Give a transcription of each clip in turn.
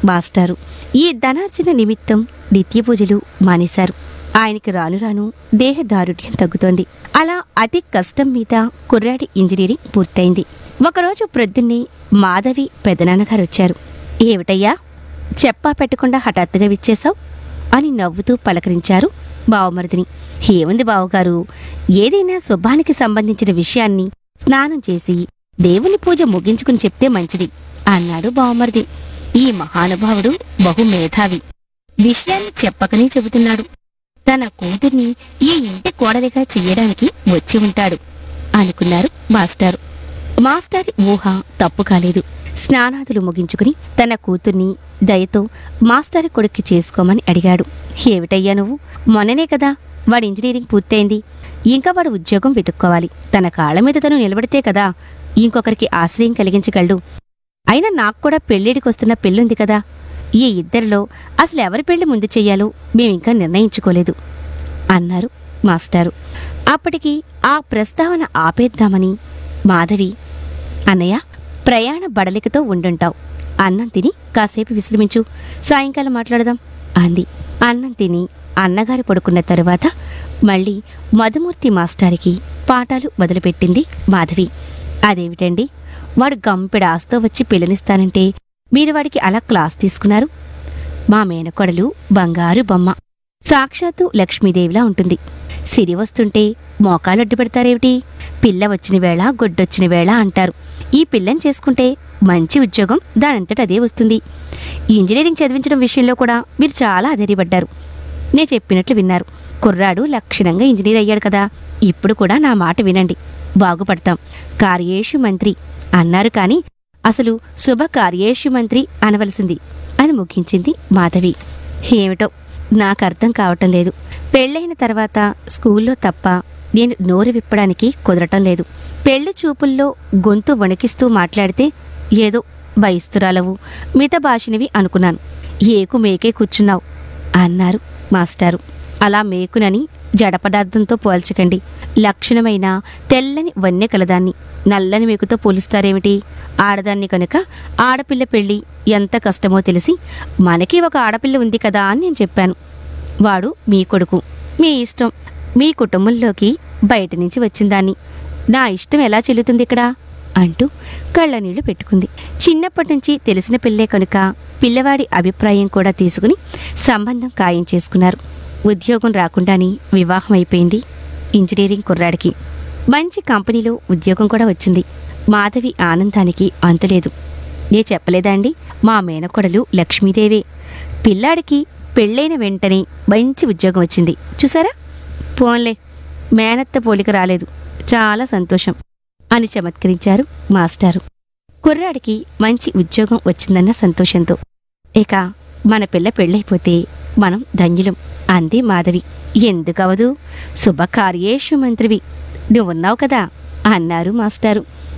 మాస్టారు ఈ ధనార్జన నిమిత్తం నిత్య పూజలు మానేశారు ఆయనకి రాను రాను దేహదారుఢ్యం తగ్గుతోంది అలా అతి కష్టం మీద కుర్రాడి ఇంజనీరింగ్ పూర్తయింది ఒకరోజు ప్రొద్దున్నే మాధవి పెదనాన్నగారు వచ్చారు ఏమిటయ్యా చెప్పా పెట్టకుండా హఠాత్తుగా విచ్చేశావు అని నవ్వుతూ పలకరించారు బావమరిదిని ఏముంది బావగారు ఏదైనా శుభానికి సంబంధించిన విషయాన్ని స్నానం చేసి దేవుని పూజ ముగించుకుని చెప్తే మంచిది అన్నాడు బావమరిది ఈ మహానుభావుడు బహు మేధావి విషయాన్ని చెప్పకనే చెబుతున్నాడు తన కూతుర్ని ఈ ఇంటి కోడలిగా చెయ్యడానికి వచ్చి ఉంటాడు అనుకున్నారు మాస్టారు మాస్టర్ ఊహ తప్పు కాలేదు స్నానాదులు ముగించుకుని తన కూతుర్ని దయతో మాస్టర్ కొడుక్కి చేసుకోమని అడిగాడు ఏమిటయ్యా నువ్వు మొన్ననే కదా వాడి ఇంజనీరింగ్ పూర్తయింది ఇంకా వాడు ఉద్యోగం వెతుక్కోవాలి తన కాళ్ళ మీద తను నిలబడితే కదా ఇంకొకరికి ఆశ్రయం కలిగించగలడు అయినా నాకు కూడా పెళ్ళిడికొస్తున్న పెళ్ళుంది కదా ఈ ఇద్దరిలో అసలు ఎవరి పెళ్లి ముందు చెయ్యాలో మేమింకా నిర్ణయించుకోలేదు అన్నారు మాస్టారు అప్పటికి ఆ ప్రస్తావన ఆపేద్దామని మాధవి అన్నయ్య ప్రయాణ బడలికతో ఉండుంటావు అన్నం తిని కాసేపు విశ్రమించు సాయంకాలం మాట్లాడదాం అంది అన్నం తిని అన్నగారు పడుకున్న తరువాత మళ్ళీ మధుమూర్తి మాస్టారికి పాఠాలు మొదలుపెట్టింది మాధవి అదేమిటండి వాడు గంపెడ ఆస్తో వచ్చి పిల్లనిస్తానంటే మీరు వాడికి అలా క్లాస్ తీసుకున్నారు మా మేనకొడలు బంగారు బొమ్మ సాక్షాత్తు లక్ష్మీదేవిలా ఉంటుంది సిరి వస్తుంటే మోకాలు అడ్డు పెడతారేమిటి పిల్ల వచ్చిన వేళ గొడ్డొచ్చిన వేళ అంటారు ఈ పిల్లని చేసుకుంటే మంచి ఉద్యోగం దానంతట అదే వస్తుంది ఇంజనీరింగ్ చదివించడం విషయంలో కూడా మీరు చాలా అధైర్యపడ్డారు నే చెప్పినట్లు విన్నారు కుర్రాడు లక్షణంగా ఇంజనీర్ అయ్యాడు కదా ఇప్పుడు కూడా నా మాట వినండి బాగుపడతాం కార్యేషు మంత్రి అన్నారు కాని అసలు శుభ కార్యేషు మంత్రి అనవలసింది అని ముగించింది మాధవి ఏమిటో నాకు అర్థం కావటం లేదు పెళ్ళైన తర్వాత స్కూల్లో తప్ప నేను నోరు విప్పడానికి కుదరటం లేదు పెళ్లి చూపుల్లో గొంతు వణికిస్తూ మాట్లాడితే ఏదో భయిస్తురాలవు మిత భాషనివి అనుకున్నాను ఏకు మేకే కూర్చున్నావు అన్నారు మాస్టారు అలా మేకునని జడ పదార్థంతో పోల్చకండి లక్షణమైన తెల్లని వన్నె కలదాన్ని నల్లని మేకుతో పోలుస్తారేమిటి ఆడదాన్ని కనుక ఆడపిల్ల పెళ్లి ఎంత కష్టమో తెలిసి మనకి ఒక ఆడపిల్ల ఉంది కదా అని నేను చెప్పాను వాడు మీ కొడుకు మీ ఇష్టం మీ కుటుంబంలోకి బయట నుంచి వచ్చిందాన్ని నా ఇష్టం ఎలా చెల్లుతుంది ఇక్కడ అంటూ కళ్ళనీళ్లు పెట్టుకుంది చిన్నప్పటి నుంచి తెలిసిన పిల్లే కనుక పిల్లవాడి అభిప్రాయం కూడా తీసుకుని సంబంధం ఖాయం చేసుకున్నారు ఉద్యోగం రాకుండానే వివాహం అయిపోయింది ఇంజనీరింగ్ కుర్రాడికి మంచి కంపెనీలో ఉద్యోగం కూడా వచ్చింది మాధవి ఆనందానికి అంతులేదు నే చెప్పలేదా అండి మా మేనకొడలు లక్ష్మీదేవే పిల్లాడికి పెళ్ళైన వెంటనే మంచి ఉద్యోగం వచ్చింది చూసారా పోన్లే మేనత్త పోలిక రాలేదు చాలా సంతోషం అని చమత్కరించారు మాస్టారు కుర్రాడికి మంచి ఉద్యోగం వచ్చిందన్న సంతోషంతో ఇక మన పిల్ల పెళ్ళైపోతే మనం ధన్యులం అంది మాధవి ఎందుకవదు శుభకార్యేషు మంత్రివి నువ్వున్నావు కదా అన్నారు మాస్టారు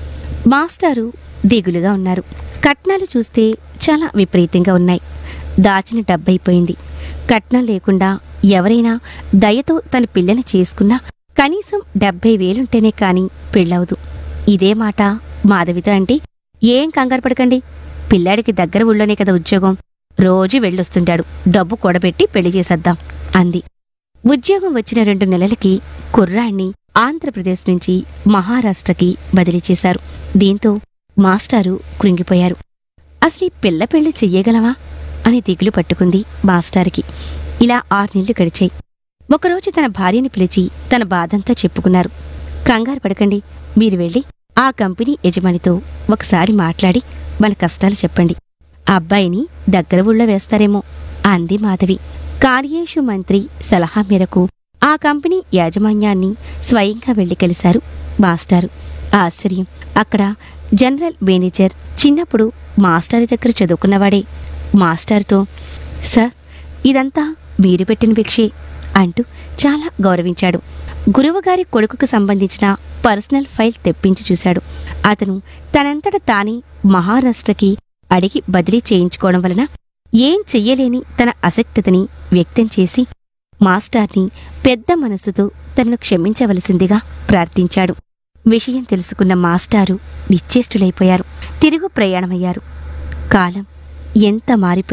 మాస్టారు దిగులుగా ఉన్నారు కట్నాలు చూస్తే చాలా విపరీతంగా ఉన్నాయి దాచిన డబ్బైపోయింది కట్నం లేకుండా ఎవరైనా దయతో తన పిల్లని చేసుకున్నా కనీసం డెబ్బై వేలుంటేనే కాని పెళ్ళవదు ఇదే మాట మాధవితో అంటే ఏం కంగారు పడకండి పిల్లాడికి దగ్గర ఊళ్ళోనే కదా ఉద్యోగం రోజు వెళ్ళొస్తుంటాడు డబ్బు కూడబెట్టి పెళ్లి చేసేద్దాం అంది ఉద్యోగం వచ్చిన రెండు నెలలకి కుర్రాణ్ణి ఆంధ్రప్రదేశ్ నుంచి మహారాష్ట్రకి బదిలీ చేశారు దీంతో మాస్టారు కృంగిపోయారు అసలు ఈ పిల్ల పెళ్లి చెయ్యగలవా అని దిగులు పట్టుకుంది మాస్టార్కి ఇలా ఆరు నెలలు గడిచాయి ఒకరోజు తన భార్యని పిలిచి తన బాధంతా చెప్పుకున్నారు కంగారు పడకండి మీరు వెళ్ళి ఆ కంపెనీ యజమానితో ఒకసారి మాట్లాడి మన కష్టాలు చెప్పండి ఆ అబ్బాయిని దగ్గర ఊళ్ళో వేస్తారేమో అంది మాధవి కార్యేషు మంత్రి సలహా మేరకు ఆ కంపెనీ యాజమాన్యాన్ని స్వయంగా వెళ్లి కలిశారు మాస్టారు ఆశ్చర్యం అక్కడ జనరల్ మేనేజర్ చిన్నప్పుడు మాస్టారి దగ్గర చదువుకున్నవాడే మాస్టార్తో సార్ ఇదంతా మీరు పెట్టిన భిక్షే అంటూ చాలా గౌరవించాడు గురువుగారి కొడుకుకు సంబంధించిన పర్సనల్ ఫైల్ తెప్పించి చూశాడు అతను తనంతట తానే మహారాష్ట్రకి అడిగి బదిలీ చేయించుకోవడం వలన ఏం చెయ్యలేని తన అసక్తతని వ్యక్తం చేసి మాస్టార్ని పెద్ద మనసుతో తనను క్షమించవలసిందిగా ప్రార్థించాడు విషయం తెలుసుకున్న మాస్టారు నిశ్చేష్టులైపోయారు తిరుగు ప్రయాణమయ్యారు కాలం ఎంత మారిపోయి